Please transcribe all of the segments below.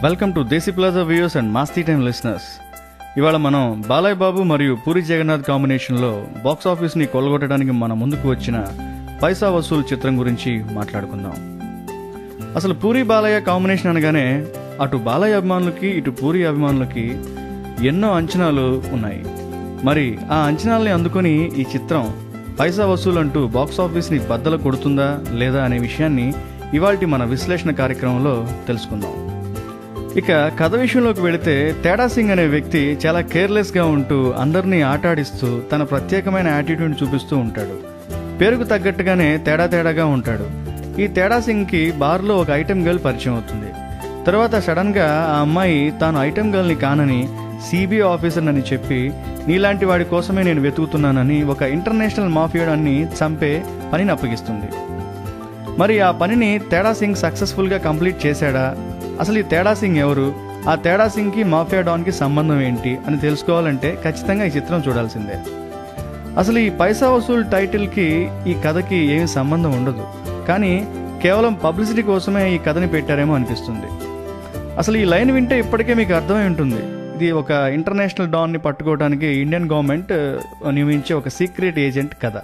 welcome to Desi plaza viewers and Masti time listeners ఇవాళ మనం బాలయ్య బాబు మరియు పూరి జగన్నాథ్ కాంబినేషన్లో బాక్స్ ఆఫీస్ని కొల్లగొట్టడానికి మన ముందుకు వచ్చిన పైసా వసూల్ చిత్రం గురించి మాట్లాడుకుందాం అసలు పూరి బాలయ్య కాంబినేషన్ అనగానే అటు బాలయ్య అభిమానులకి ఇటు పూరి అభిమానులకి ఎన్నో అంచనాలు ఉన్నాయి మరి ఆ అంచనాల్ని అందుకొని ఈ చిత్రం పైసా వసూలు అంటూ బాక్స్ ఆఫీస్ని బద్దలు కొడుతుందా లేదా అనే విషయాన్ని ఇవాల్టి మన విశ్లేషణ కార్యక్రమంలో తెలుసుకుందాం ఇక కథ విషయంలోకి వెళితే తేడా సింగ్ అనే వ్యక్తి చాలా కేర్లెస్గా ఉంటూ అందరినీ ఆటాడిస్తూ తన ప్రత్యేకమైన యాటిట్యూడ్ చూపిస్తూ ఉంటాడు పేరుకు తగ్గట్టుగానే తేడా తేడాగా ఉంటాడు ఈ తేడా సింగ్కి బార్లో ఒక ఐటెం గర్ల్ పరిచయం అవుతుంది తర్వాత సడన్గా ఆ అమ్మాయి తాను ఐటెం గర్ల్ని కానని సిబిఐ ఆఫీసర్ అని చెప్పి నీలాంటి వాడి కోసమే నేను వెతుకుతున్నానని ఒక ఇంటర్నేషనల్ మాఫియాడాన్ని చంపే పనిని అప్పగిస్తుంది మరి ఆ పనిని తేడా సింగ్ సక్సెస్ఫుల్గా కంప్లీట్ చేశాడా అసలు ఈ తేడా సింగ్ ఎవరు ఆ తేడా సింగ్కి మాఫియా డాన్కి సంబంధం ఏంటి అని తెలుసుకోవాలంటే ఖచ్చితంగా ఈ చిత్రం చూడాల్సిందే అసలు ఈ పైసా వసూల్ టైటిల్కి ఈ కథకి ఏమీ సంబంధం ఉండదు కానీ కేవలం పబ్లిసిటీ కోసమే ఈ కథని పెట్టారేమో అనిపిస్తుంది అసలు ఈ లైన్ వింటే ఇప్పటికే మీకు అర్థమై ఉంటుంది ఇది ఒక ఇంటర్నేషనల్ డాన్ని పట్టుకోవడానికి ఇండియన్ గవర్నమెంట్ ఆ, నియమించే ఒక సీక్రెట్ ఏజెంట్ కథ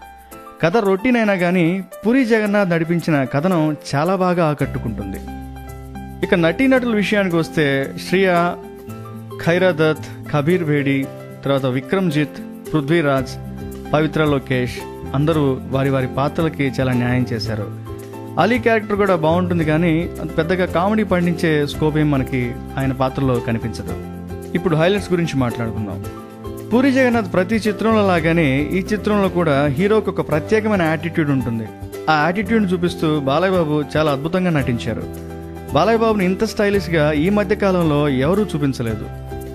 కథ రొటీన్ అయినా కానీ పూరి జగన్నాథ్ నడిపించిన కథనం చాలా బాగా ఆకట్టుకుంటుంది ఇక నటీనటుల విషయానికి వస్తే శ్రియ ఖైరా దత్ కబీర్ భేడి తర్వాత విక్రమ్జిత్ పృథ్వీరాజ్ పవిత్ర లోకేష్ అందరూ వారి వారి పాత్రలకి చాలా న్యాయం చేశారు అలీ క్యారెక్టర్ కూడా బాగుంటుంది కానీ అంత పెద్దగా కామెడీ పండించే స్కోప్ ఏం మనకి ఆయన పాత్రలో కనిపించదు ఇప్పుడు హైలైట్స్ గురించి మాట్లాడుకుందాం పూరి జగన్నాథ్ ప్రతి చిత్రంలో లాగానే ఈ చిత్రంలో కూడా హీరోకి ఒక ప్రత్యేకమైన యాటిట్యూడ్ ఉంటుంది ఆ యాటిట్యూడ్ చూపిస్తూ బాలయ్య బాబు చాలా అద్భుతంగా నటించారు బాలయ్య బాబుని ఇంత స్టైలిష్గా ఈ మధ్య కాలంలో ఎవరూ చూపించలేదు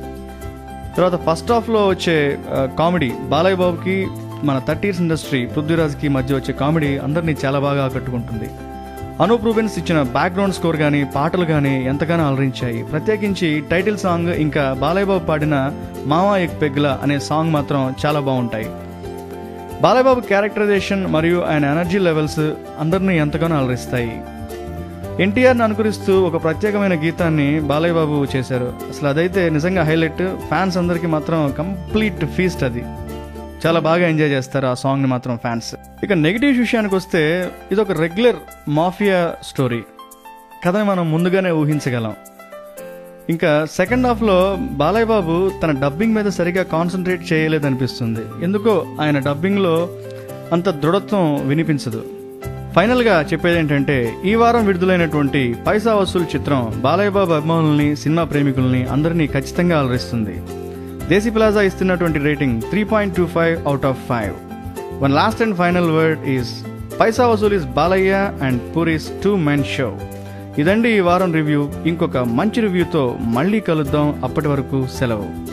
తర్వాత ఫస్ట్ హాఫ్లో వచ్చే ఆ, కామెడీ బాలయ్య బాబుకి మన థర్టీస్ ఇండస్ట్రీ పృథ్వీరాజ్కి మధ్య వచ్చే కామెడీ అందరినీ చాలా బాగా ఆకట్టుకుంటుంది అనూప్ రూబెన్స్ ఇచ్చిన బ్యాక్గ్రౌండ్ స్కోర్ కానీ పాటలు కానీ ఎంతగానో అలరించాయి ప్రత్యేకించి టైటిల్ సాంగ్ ఇంకా బాలయ్య బాబు పాడిన మావా ఎక్ పెగ్ల అనే సాంగ్ మాత్రం చాలా బాగుంటాయి బాలయ్య బాబు క్యారెక్టరైజేషన్ మరియు ఆయన ఎనర్జీ లెవెల్స్ అందరినీ ఎంతగానో అలరిస్తాయి ఎన్టీఆర్ని అనుకరిస్తూ ఒక ప్రత్యేకమైన గీతాన్ని బాలయ్య బాబు చేశారు అసలు అదైతే నిజంగా హైలైట్ ఫ్యాన్స్ అందరికీ మాత్రం కంప్లీట్ ఫీస్ట్ అది చాలా బాగా ఎంజాయ్ చేస్తారు ఆ సాంగ్ని మాత్రం ఫ్యాన్స్ ఇక నెగిటివ్ విషయానికి వస్తే ఇది ఒక రెగ్యులర్ మాఫియా స్టోరీ కథని మనం ముందుగానే ఊహించగలం ఇంకా సెకండ్ హాఫ్లో బాలయ్య బాబు తన డబ్బింగ్ మీద సరిగా కాన్సన్ట్రేట్ చేయలేదనిపిస్తుంది ఎందుకో ఆయన డబ్బింగ్లో అంత దృఢత్వం వినిపించదు ఫైనల్గా చెప్పేది ఏంటంటే ఈ వారం విడుదలైనటువంటి పైసా వసూలు చిత్రం బాలయ్య బాబు అభిమానుల్ని సినిమా ప్రేమికుల్ని అందరినీ ఖచ్చితంగా అలరిస్తుంది దేశీ ప్లాజా ఇస్తున్నటువంటి rating three point two five out of five one last and final word is paisa vasool is Balayya and Puri's two men show ఇదండి ఈ వారం రివ్యూ ఇంకొక మంచి రివ్యూతో మళ్ళీ కలుద్దాం అప్పటి వరకు సెలవు